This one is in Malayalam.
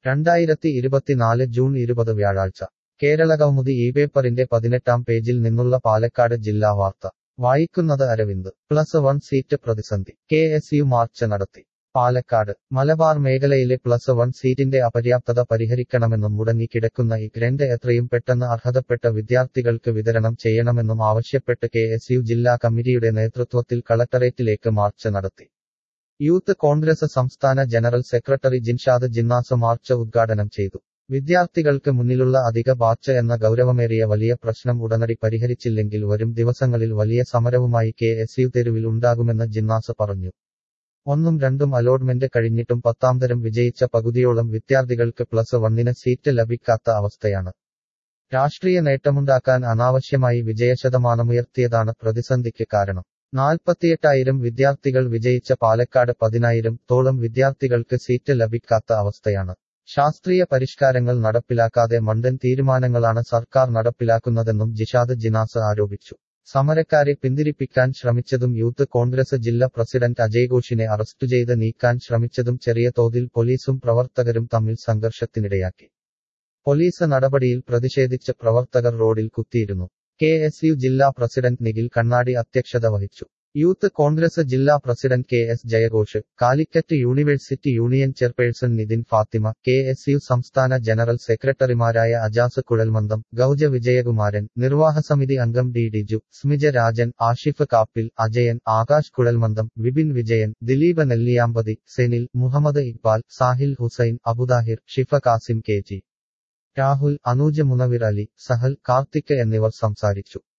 രണ്ടായിരത്തി ഇരുപത്തിനാല് ജൂൺ ഇരുപത് വ്യാഴാഴ്ച കേരളകൗമുദി ഈ പേപ്പറിന്റെ പതിനെട്ടാം പേജിൽ നിന്നുള്ള പാലക്കാട് ജില്ലാ വാർത്ത വായിക്കുന്നത് അരവിന്ദ് പ്ലസ് വൺ സീറ്റ് പ്രതിസന്ധി കെ എസ് യു മാർച്ച് നടത്തി പാലക്കാട് മലബാർ മേഖലയിലെ പ്ലസ് വൺ സീറ്റിന്റെ അപര്യാപ്തത പരിഹരിക്കണമെന്നും മുടങ്ങിക്കിടക്കുന്ന ഈ ഗ്രന്റ് എത്രയും പെട്ടെന്ന് അർഹതപ്പെട്ട വിദ്യാർത്ഥികൾക്ക് വിതരണം ചെയ്യണമെന്നും ആവശ്യപ്പെട്ട് കെ എസ് യു ജില്ലാ കമ്മിറ്റിയുടെ നേതൃത്വത്തിൽ കളക്ടറേറ്റിലേക്ക് മാർച്ച് നടത്തി യൂത്ത് കോൺഗ്രസ് സംസ്ഥാന general secretary Jinshad Jinnas march ഉദ്ഘാടനം ചെയ്തു വിദ്യാർത്ഥികൾക്ക് മുന്നിലുള്ള അധിക ബാച്ച് എന്ന ഗൗരവമേറിയ വലിയ പ്രശ്നം ഉടനടി പരിഹരിച്ചില്ലെങ്കിൽ വരും ദിവസങ്ങളിൽ വലിയ സമരവുമായി കെ എസ് യു തെരുവിൽ ഉണ്ടാകുമെന്ന് ജിന്നാസ് പറഞ്ഞു ഒന്നും രണ്ടും അലോട്ട്മെന്റ് കഴിഞ്ഞിട്ടും പത്താം തരം വിജയിച്ച പകുതിയോളം വിദ്യാർത്ഥികൾക്ക് പ്ലസ് വണ്ണിന് സീറ്റ് ലഭിക്കാത്ത അവസ്ഥയാണ് രാഷ്ട്രീയ നേട്ടമുണ്ടാക്കാൻ അനാവശ്യമായി വിജയശതമാനമുയർത്തിയതാണ് പ്രതിസന്ധിക്ക് കാരണം നാൽപ്പത്തിയെട്ടായിരം വിദ്യാർത്ഥികൾ വിജയിച്ച പാലക്കാട് പതിനായിരം തോളം വിദ്യാർത്ഥികൾക്ക് സീറ്റ് ലഭിക്കാത്ത അവസ്ഥയാണ് ശാസ്ത്രീയ പരിഷ്കാരങ്ങൾ നടപ്പിലാക്കാതെ മണ്ടൻ തീരുമാനങ്ങളാണ് സർക്കാർ നടപ്പിലാക്കുന്നതെന്നും ജിഷാദ് ജിനാസ് ആരോപിച്ചു സമരക്കാരെ പിന്തിരിപ്പിക്കാൻ ശ്രമിച്ചതും യൂത്ത് കോൺഗ്രസ് ജില്ലാ പ്രസിഡന്റ് അജയ് ഘോഷിനെ അറസ്റ്റ് ചെയ്ത് നീക്കാൻ ശ്രമിച്ചതും ചെറിയ തോതിൽ പോലീസും പ്രവർത്തകരും തമ്മിൽ സംഘർഷത്തിനിടയാക്കി പോലീസ് നടപടിയിൽ പ്രതിഷേധിച്ച് പ്രവർത്തകർ റോഡിൽ കുത്തിയിരുന്നു കെ എസ് യു ജില്ലാ പ്രസിഡന്റ് നിഖിൽ കണ്ണാടി അധ്യക്ഷത വഹിച്ചു യൂത്ത് കോൺഗ്രസ് ജില്ലാ പ്രസിഡന്റ് കെ എസ് ജയഘോഷ് Calicut university union chairperson Nithin Fathima K S U സംസ്ഥാന ജനറൽ സെക്രട്ടറിമാരായ അജാസ് കുഴൽമന്ദം ഗൗജ വിജയകുമാരൻ നിർവാഹസമിതി അംഗം ഡി ഡിജു സ്മിജ രാജൻ ആഷിഫ് കാപ്പിൽ അജയൻ ആകാശ് കുഴൽമന്ദം വിപിൻ വിജയൻ ദിലീപ് നെല്ലിയാമ്പതി സെനിൽ മുഹമ്മദ് ഇക്ബാൽ സാഹിൽ ഹുസൈൻ അബുദാഹിർ ഷിഫ കാസിം കെ ജി രാഹുൽ അനൂജ് മുനവിർ അലി സഹൽ കാർത്തിക് എന്നിവർ സംസാരിച്ചു